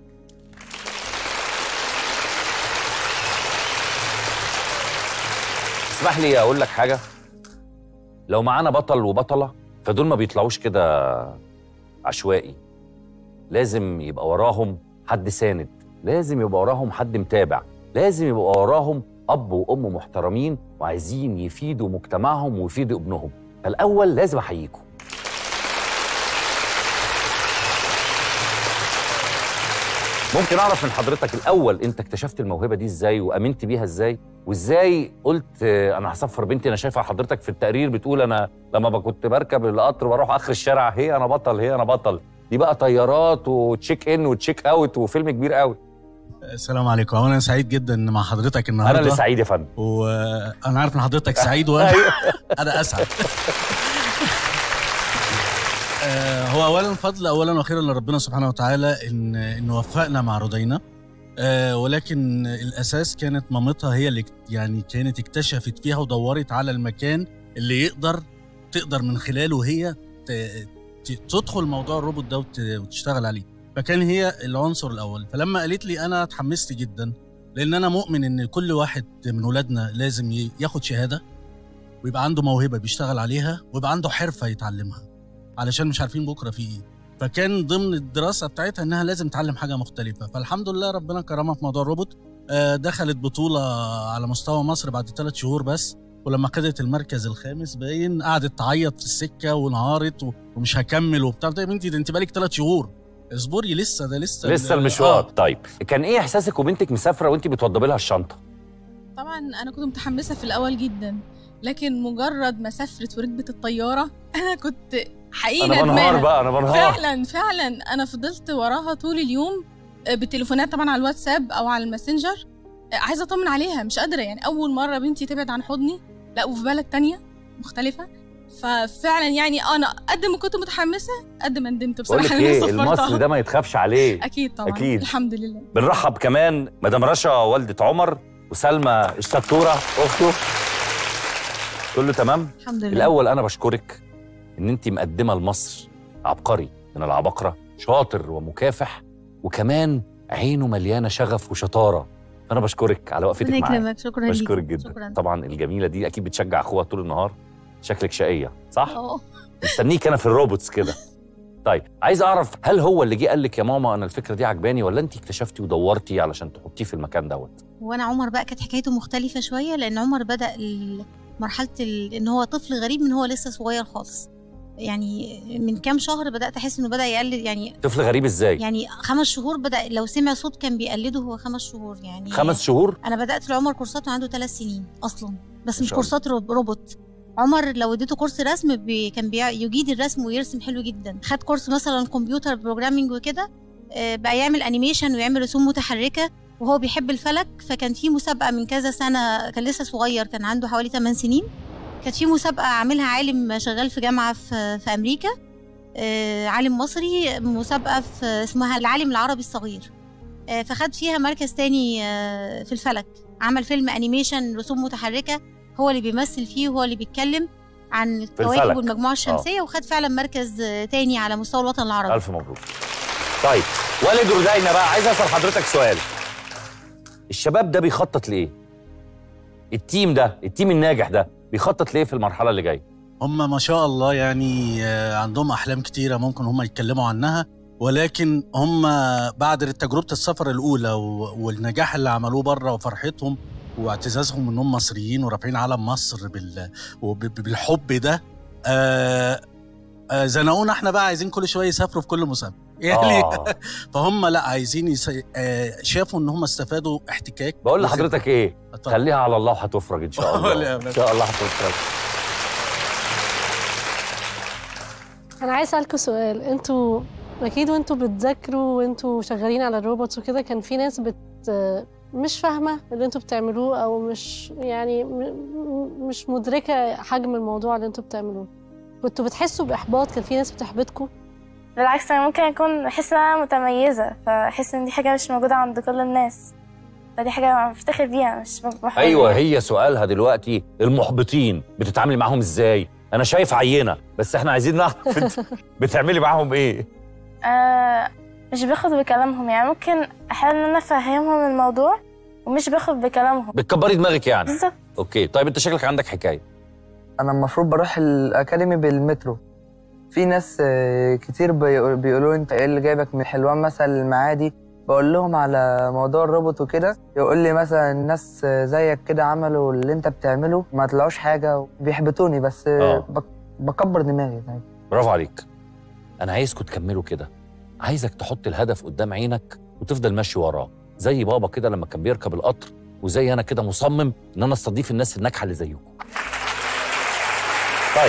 اسمح لي اقول لك حاجه لو معانا بطل وبطله فدول ما بيطلعوش كده عشوائي لازم يبقى وراهم حد ساند لازم يبقى وراهم حد متابع لازم يبقى وراهم اب وام محترمين وعايزين يفيدوا مجتمعهم ويفيدوا ابنهم فالاول لازم احييكم ممكن اعرف من حضرتك الاول انت اكتشفت الموهبه دي ازاي وامنت بيها ازاي وازاي قلت آه، انا هسفر بنتي انا شايفه حضرتك في التقرير بتقول انا لما ب- كنت بركب القطر بروح اخر الشارع هي انا بطل هي انا بطل دي بقى طيارات وتشيك ان وتشيك اوت وفيلم كبير قوي السلام عليكم انا سعيد جدا مع حضرتك النهارده انا اللي سعيد يا فندم وانا عارف ان حضرتك سعيد وانا انا اسعد آه، هو اولا فضل اولا واخيرا لربنا سبحانه وتعالى ان انه وفقنا مع رودينا آه، ولكن الاساس كانت مامتها هي اللي يعني كانت اكتشفت فيها ودورت على المكان اللي يقدر تقدر من خلاله هي ت- ت- تدخل موضوع الروبوت ده وت- وتشتغل عليه فكان هي العنصر الاول فلما قالت لي انا اتحمست جدا لان انا مؤمن ان كل واحد من ولادنا لازم ي- ياخد شهاده ويبقى عنده موهبه بيشتغل عليها ويبقى عنده حرفه يتعلمها علشان مش عارفين بكره في ايه فكان ضمن الدراسه بتاعتها انها لازم تتعلم حاجه مختلفه فالحمد لله ربنا كرمها في موضوع الروبوت آه، دخلت بطوله على مستوى مصر بعد ثلاث شهور بس ولما خدت المركز الخامس باين قعدت تعيط في السكه وانهارت و- ومش هكمل وبتاع طيب انت ده انت بقالك ثلاث شهور اصبري لسه ده لسه لسه ال- المشوار آه. طيب كان ايه احساسك وبنتك مسافره وانت بتوضبي لها الشنطه طبعا انا كنت متحمسه في الاول جدا لكن مجرد ما سافرت وركبت الطياره انا كنت حقيقي انا بنهار ندمانة. بقى انا بنهار فعلا فعلا انا فضلت وراها طول اليوم آه، بالتليفونات طبعا على الواتساب او على الماسنجر آه، عايزه اطمن عليها مش قادره يعني اول مره بنتي تبعد عن حضني لا وفي بلد تانية مختلفه ففعلا يعني انا قد ما كنت متحمسه قد ما ندمت بقول بصراحه لك إن أنا ايه سافرتها. المصري ده ما يتخافش عليه اكيد طبعا أكيد. الحمد لله بنرحب كمان مدام رشا والدة عمر وسلمى الشطورة أخته كله تمام؟ الحمد لله الأول أنا بشكرك إن أنت مقدمة لمصر عبقري من العباقرة شاطر ومكافح وكمان عينه مليانة شغف وشطارة أنا بشكرك على وقفتك ربنا معايا يكرمك شكرا ليك بشكرك جدا شكرا طبعا الجميلة دي أكيد بتشجع أخوها طول النهار شكلك شقية صح؟ اه مستنيك أنا في الروبوتس كده طيب عايز اعرف هل هو اللي جه قال لك يا ماما انا الفكره دي عجباني ولا انت اكتشفتي ودورتي علشان تحطيه في المكان دوت وانا عمر بقى كانت حكايته مختلفه شويه لان عمر بدا ال- مرحله ال... ان هو طفل غريب من هو لسه صغير خالص يعني من كام شهر بدات احس انه بدا يقلد يعني طفل غريب ازاي يعني خمس شهور بدا لو سمع صوت كان بيقلده هو خمس شهور يعني خمس شهور انا بدات لعمر كورسات وعنده ثلاث سنين اصلا بس ما مش شاء الله. كورسات روب- روبوت عمر لو اديته كورس رسم بي كان بي يجيد الرسم ويرسم حلو جدا خد كورس مثلا كمبيوتر بروجرامينج وكده آه، بقى يعمل انيميشن ويعمل رسوم متحركه وهو بيحب الفلك فكان في مسابقه من كذا سنه كان لسه صغير كان عنده حوالي 8 سنين كانت في مسابقه عاملها عالم شغال في جامعه في, في امريكا آه، عالم مصري مسابقة في اسمها العالم العربي الصغير آه، فخد فيها مركز تاني آه، في الفلك عمل فيلم أنيميشن رسوم متحركة هو اللي بيمثل فيه وهو اللي بيتكلم عن الكواكب الفلك. والمجموعة الشمسية وخد فعلا مركز آه، تاني على مستوى الوطن العربي الف مبروك طيب والد ردينا بقى عايز اسال حضرتك سؤال الشباب ده بيخطط لايه التيم ده التيم الناجح ده بيخطط ليه في المرحله اللي جايه هم ما شاء الله يعني آه، عندهم احلام كتيره ممكن هم يتكلموا عنها ولكن هم بعد تجربه السفر الاولى و- والنجاح اللي عملوه بره وفرحتهم واعتزازهم انهم مصريين ورافعين علم مصر بال وب- بالحب ده آه آه زنقونا احنا بقى عايزين كل شويه يسافروا في كل مسابقه يعني آه. فهم لا عايزين يس... آه شافوا ان هم استفادوا احتكاك بقول وخبرة. لحضرتك ايه اتفضل. خليها على الله وهتفرج ان شاء ولا الله يا ان شاء الله هتفرج انا عايز اسالكوا سؤال انتوا اكيد وانتوا بتذاكروا وانتوا شغالين على الروبوتس وكده كان في ناس بت مش فاهمه اللي انتوا بتعملوه او مش يعني م... م- مش مدركه حجم الموضوع اللي انتوا بتعملوه كنتوا بتحسوا باحباط كان في ناس بتحبطكوا بالعكس انا ممكن اكون بحس ان انا متميزه فاحس ان دي حاجه مش موجوده عند كل الناس فدي حاجه بفتخر بيها مش بحب ايوه هي سؤالها دلوقتي المحبطين بتتعاملي معاهم ازاي انا شايف عينه بس احنا عايزين نعرف انت بتعملي معاهم ايه آه مش باخد بكلامهم يعني ممكن احاول ان انا افهمهم الموضوع ومش باخد بكلامهم بتكبري دماغك يعني بالظبط اوكي طيب انت شكلك عندك حكايه انا المفروض بروح الاكاديمي بالمترو في ناس آه، كتير بيقول- بيقولوا انت ايه اللي جايبك من حلوان مثلا المعادي بقول لهم على موضوع الروبوت وكده يقول لي مثلا الناس آه، زيك كده عملوا اللي انت بتعمله ما طلعوش حاجه بيحبطوني بس آه، آه. بك- بكبر دماغي يعني. برافو عليك انا عايزكم تكملوا كده عايزك تحط الهدف قدام عينك وتفضل ماشي وراه زي بابا كده لما كان بيركب القطر وزي انا كده مصمم ان انا استضيف الناس الناجحه اللي زيكم طيب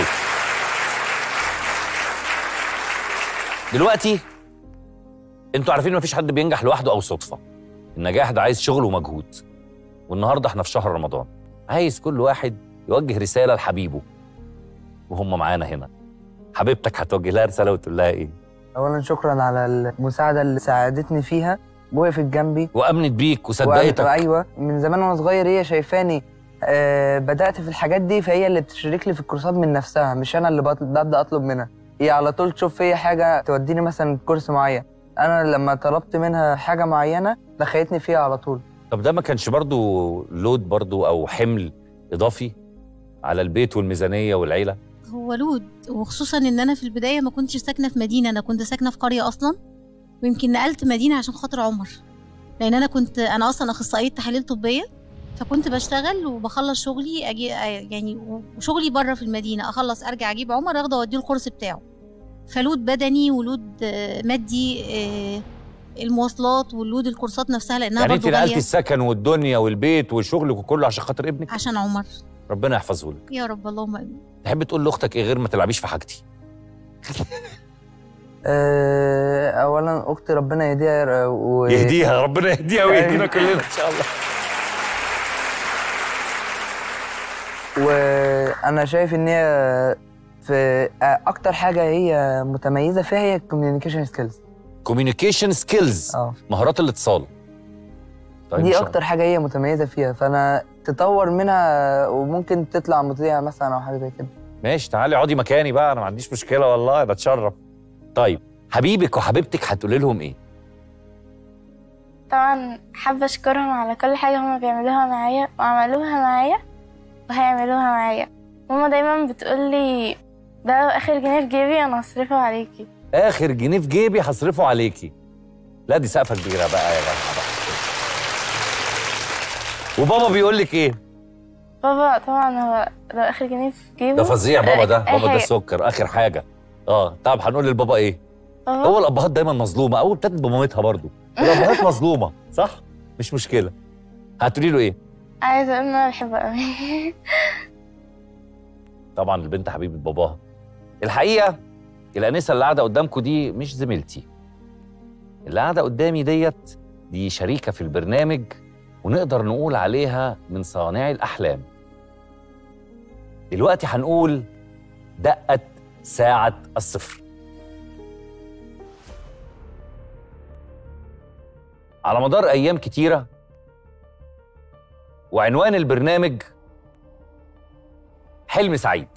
دلوقتي انتوا عارفين مفيش حد بينجح لوحده او صدفه النجاح ده عايز شغل ومجهود والنهارده احنا في شهر رمضان عايز كل واحد يوجه رساله لحبيبه وهم معانا هنا حبيبتك هتوجه لها رساله وتقول لها ايه اولا شكرا على المساعده اللي ساعدتني فيها وقفت جنبي وامنت بيك وصدقتك وقامت- ايوه من زمان وانا صغير هي شايفاني آه بدات في الحاجات دي فهي اللي بتشارك لي في الكورسات من نفسها مش انا اللي بطل- ببدا اطلب منها هي على طول تشوف فيا حاجه توديني مثلا كورس معين انا لما طلبت منها حاجه معينه دخلتني فيها على طول طب ده ما كانش برضو لود برضو او حمل اضافي على البيت والميزانيه والعيله هو لود وخصوصا ان انا في البدايه ما كنتش ساكنه في مدينه انا كنت ساكنه في قريه اصلا ويمكن نقلت مدينه عشان خاطر عمر لان انا كنت انا اصلا اخصائيه تحاليل طبيه فكنت بشتغل وبخلص شغلي اجي يعني وشغلي بره في المدينه اخلص ارجع اجيب عمر اخده اوديه الكورس بتاعه فلود بدني ولود آه، مادي آه، المواصلات واللود الكورسات نفسها لانها يعني انت برضه نقلتي غاليه السكن والدنيا والبيت وشغلك وكله عشان خاطر ابنك عشان عمر ربنا يحفظه لك يا رب اللهم امين تحب تقول لاختك ايه غير ما تلعبيش في حاجتي آه اولا اختي ربنا يهديها و... يهديها ربنا يهديها ويهدينا كلنا ان شاء الله وانا شايف ان هي في اكتر حاجه هي متميزه فيها هي الكوميونيكيشن سكيلز كوميونيكيشن سكيلز اه مهارات الاتصال طيب إن دي شاء اكتر حاجه هي متميزه فيها فانا تطور منها وممكن تطلع مذيعه مثلا او حاجه زي كده ماشي تعالي اقعدي مكاني بقى انا ما عنديش مشكله والله انا اتشرف طيب حبيبك وحبيبتك هتقولي لهم ايه طبعا حابة أشكرهم على كل حاجة هما بيعملوها معايا وعملوها معايا وهيعملوها معايا ماما دايما بتقولي ده لو آخر جنيه في جيبي أنا هصرفه عليكي اخر جنيه في جيبي هصرفه عليكي لا دي سقفه كبيره بقى يا جماعه بقى. وبابا بيقول لك ايه بابا طبعا هو لو آخر جنيه في جيبه ده فظيع بابا ده أي بابا ده حاجة. سكر اخر حاجه اه طب هنقول للبابا ايه بابا هو الابهات دايما مظلومه او ابتدت بمامتها برضو الابهات مظلومه صح مش مشكله هتقولي له ايه عايزة أقول إن أنا بحبه أوي طبعا البنت حبيبه باباها الحقيقه الانسه اللي قاعده قدامكم دي مش زميلتي اللي قاعده قدامي ديت دي شريكه في البرنامج ونقدر نقول عليها من صانعي الاحلام دلوقتي هنقول دقت ساعه الصفر على مدار ايام كتيره وعنوان البرنامج حلم سعيد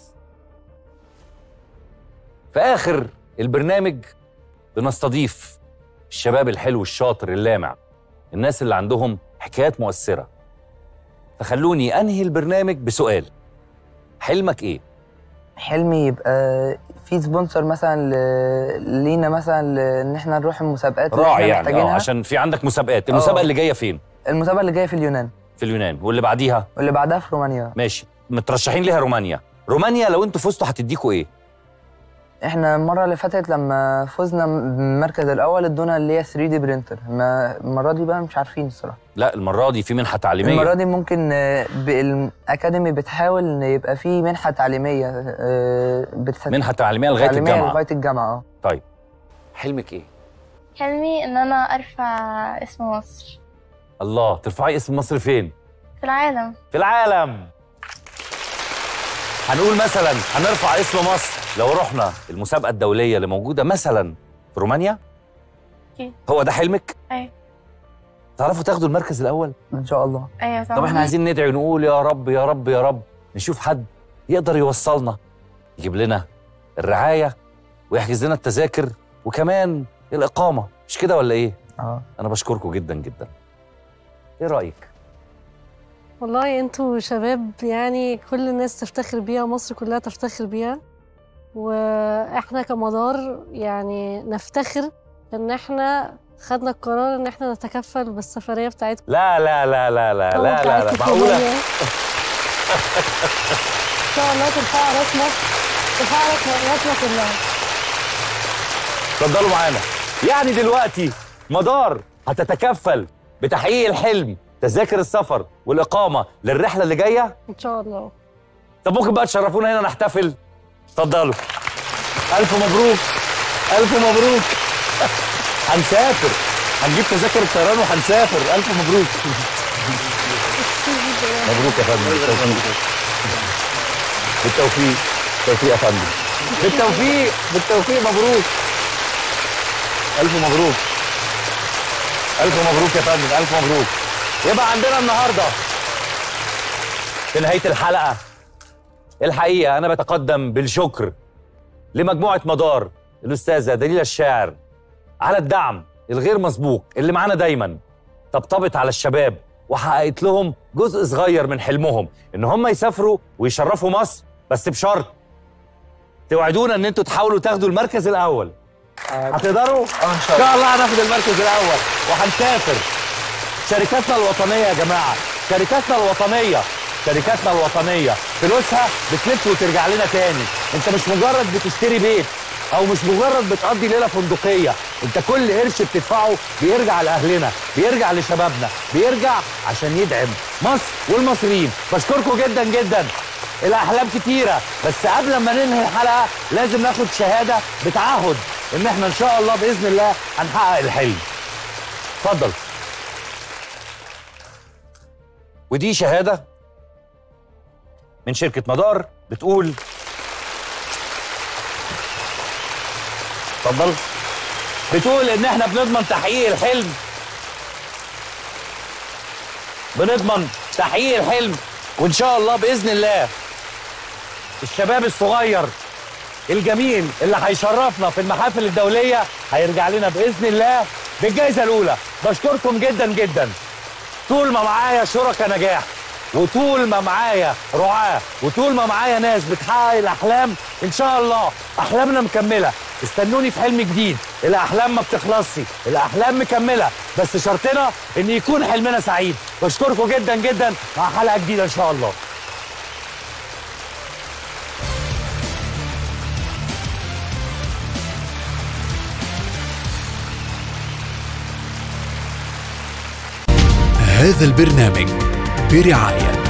في اخر البرنامج بنستضيف الشباب الحلو الشاطر اللامع الناس اللي عندهم حكايات مؤثره فخلوني انهي البرنامج بسؤال حلمك ايه حلمي يبقى في سبونسر مثلا ل- لينا مثلا ل- ان احنا نروح المسابقات اللي راعي احنا يعني اه محتاجينها عشان في عندك مسابقات المسابقه آه. اللي جايه فين المسابقه اللي جايه في اليونان في اليونان واللي بعديها واللي بعدها في رومانيا ماشي مترشحين ليها رومانيا رومانيا لو انتوا فزتوا هتديكوا ايه احنا المره اللي فاتت لما فزنا بالمركز الاول ادونا اللي هي 3 دي برينتر ما المره دي بقى مش عارفين الصراحه لا المره دي في منحه تعليميه المره دي ممكن آه، ب- الاكاديمي بتحاول ان يبقى في منحه تعليميه آه، بتس- منحه تعليميه لغايه تعليمية الجامعه لغايه الجامعه اه طيب حلمك ايه حلمي ان انا ارفع اسم مصر الله ترفعي اسم مصر فين في العالم في العالم هنقول مثلا هنرفع اسم مصر لو رحنا المسابقه الدوليه اللي موجوده مثلا في رومانيا أكيد. هو ده حلمك ايوه تعرفوا تاخدوا المركز الاول ان شاء الله ايوه طبعا طب احنا عايزين ندعي ونقول يا رب يا رب يا رب نشوف حد يقدر يوصلنا يجيب لنا الرعايه ويحجز لنا التذاكر وكمان الاقامه مش كده ولا ايه اه انا بشكركم جدا جدا ايه رايك والله انتوا شباب يعني كل الناس تفتخر بيها ومصر كلها تفتخر بيها واحنا كمدار يعني نفتخر ان احنا خدنا القرار ان احنا نتكفل بالسفريه بتاعتكم لا لا لا لا لا أو لا لا, لا. بتاعتكم معقوله كلها. ان شاء الله ترفعوا راس مصر ترفعوا راس راسنا كلها اتفضلوا معانا يعني دلوقتي مدار هتتكفل بتحقيق الحلم تذاكر السفر والاقامه للرحله اللي جايه ان شاء الله طب ممكن بقى تشرفونا هنا نحتفل اتفضلوا الف مبروك الف مبروك هنسافر هنجيب تذاكر الطيران وهنسافر الف مبروك مبروك يا فندم بالتوفيق بالتوفيق بالتوفيق يا فندم بالتوفيق بالتوفيق مبروك الف مبروك الف مبروك يا فندم الف مبروك يبقى عندنا النهارده في نهايه الحلقه الحقيقه انا بتقدم بالشكر لمجموعه مدار الاستاذه دليله الشاعر على الدعم الغير مسبوق اللي معانا دايما طبطبت على الشباب وحققت لهم جزء صغير من حلمهم ان هم يسافروا ويشرفوا مصر بس بشرط توعدونا ان انتوا تحاولوا تاخدوا المركز الاول هتقدروا؟ اه ان ان شاء الله شاء الله هناخد المركز الاول وهنسافر شركاتنا الوطنيه يا جماعه شركاتنا الوطنيه شركاتنا الوطنيه فلوسها بتلف وترجع لنا تاني انت مش مجرد بتشتري بيت او مش مجرد بتقضي ليله فندقيه انت كل قرش بتدفعه بيرجع لاهلنا بيرجع لشبابنا بيرجع عشان يدعم مصر والمصريين بشكركم جدا جدا الاحلام كتيره بس قبل ما ننهي الحلقه لازم ناخد شهاده بتعهد ان احنا ان شاء الله باذن الله هنحقق الحلم اتفضل ودي شهاده من شركه مدار بتقول اتفضل بتقول ان احنا بنضمن تحقيق الحلم بنضمن تحقيق الحلم وان شاء الله باذن الله الشباب الصغير الجميل اللي هيشرفنا في المحافل الدوليه هيرجع لنا باذن الله بالجائزه الاولى بشكركم جدا جدا طول ما معايا شركاء نجاح وطول ما معايا رعاة وطول ما معايا ناس بتحقق الأحلام إن شاء الله أحلامنا مكملة استنوني في حلم جديد الأحلام ما بتخلصش الأحلام مكملة بس شرطنا إن يكون حلمنا سعيد بشكركم جدا جدا مع حلقة جديدة إن شاء الله هذا البرنامج برعاية